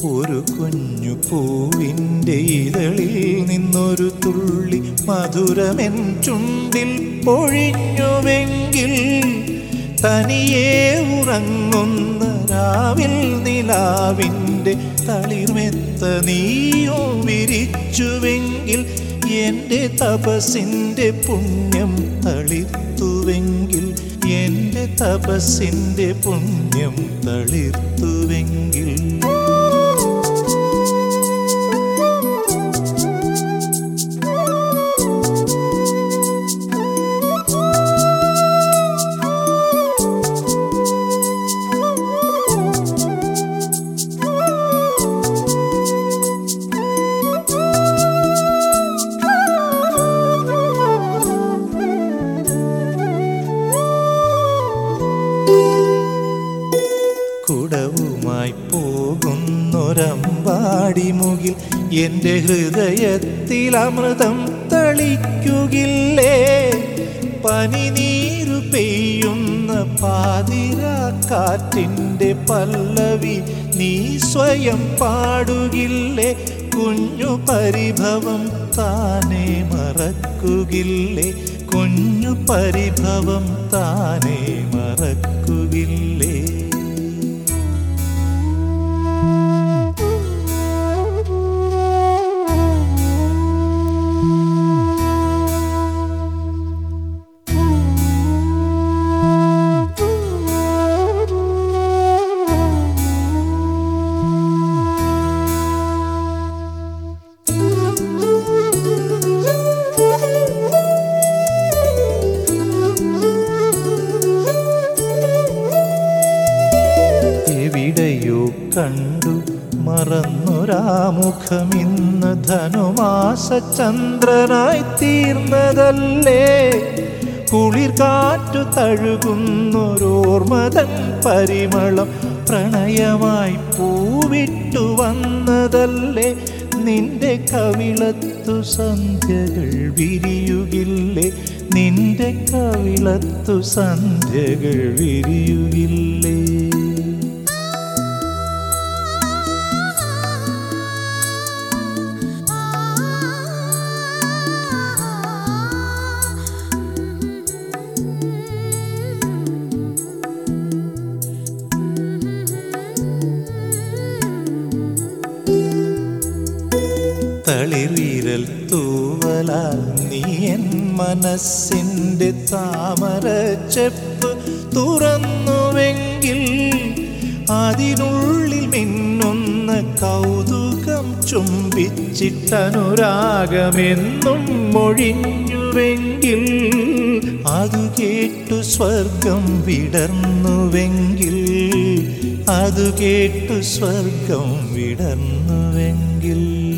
ഒരു കുഞ്ഞു പൂവിൻ്റെ ഇതളിൽ നിന്നൊരു തുള്ളി മധുരമെൻ ചുണ്ടിൽ പൊഴിഞ്ഞുവെങ്കിൽ തനിയെ ഉറങ്ങുന്ന രാവിൽ നിലാവിൻ്റെ തളിർമെത്ത നീയോ വിരിച്ചുവെങ്കിൽ എൻ്റെ തപസിൻ്റെ പുണ്യം തളിർത്തുവെങ്കിൽ എൻ്റെ തപസിൻ്റെ പുണ്യം തളിർത്തുവെങ്കിൽ കുടവുമായി പോകുന്നൊരമ്പാടി മുകിൽ എൻ്റെ ഹൃദയത്തിൽ അമൃതം തളിക്കുകില്ലേ പനിനീരു പെയ്യുന്ന പാതിരാക്കാറ്റിൻ്റെ പല്ലവി നീ സ്വയം പാടുകില്ലേ കുഞ്ഞു പരിഭവം താനെ മറക്കുകില്ലേ കുഞ്ഞു പരിഭവം താനെ മറക്കുകില്ലേ എവിടെയോ കണ്ടു മറന്നൊരാമുഖമിന്ന് ധനുമാസ ചന്ദ്രനായി തീർന്നതല്ലേ കുളിർ കാറ്റു തഴുകുന്നൊരോർമതൻ പരിമളം പ്രണയമായി പൂവിട്ടു വന്നതല്ലേ നിന്റെ കവിളത്തു സന്ധ്യകൾ വിരിയുകില്ലേ നിന്റെ കവിളത്തു സന്ധ്യകൾ വിരിയുകില്ലേ തളിർവിരൽ തൂവലാൽ നീ എൻ മനസ്സിൻ്റെ താമര ചെപ്പ് തുറന്നുവെങ്കിൽ അതിനുള്ളിൽ മിന്നുന്ന കൗതുകം ചുംബിച്ചിട്ടനുരാഗമെന്നും മൊഴിഞ്ഞുവെങ്കിൽ അതു കേട്ടു സ്വർഗം വിടർന്നുവെങ്കിൽ അതു കേട്ടു സ്വർഗം വിടർന്നുവെങ്കിൽ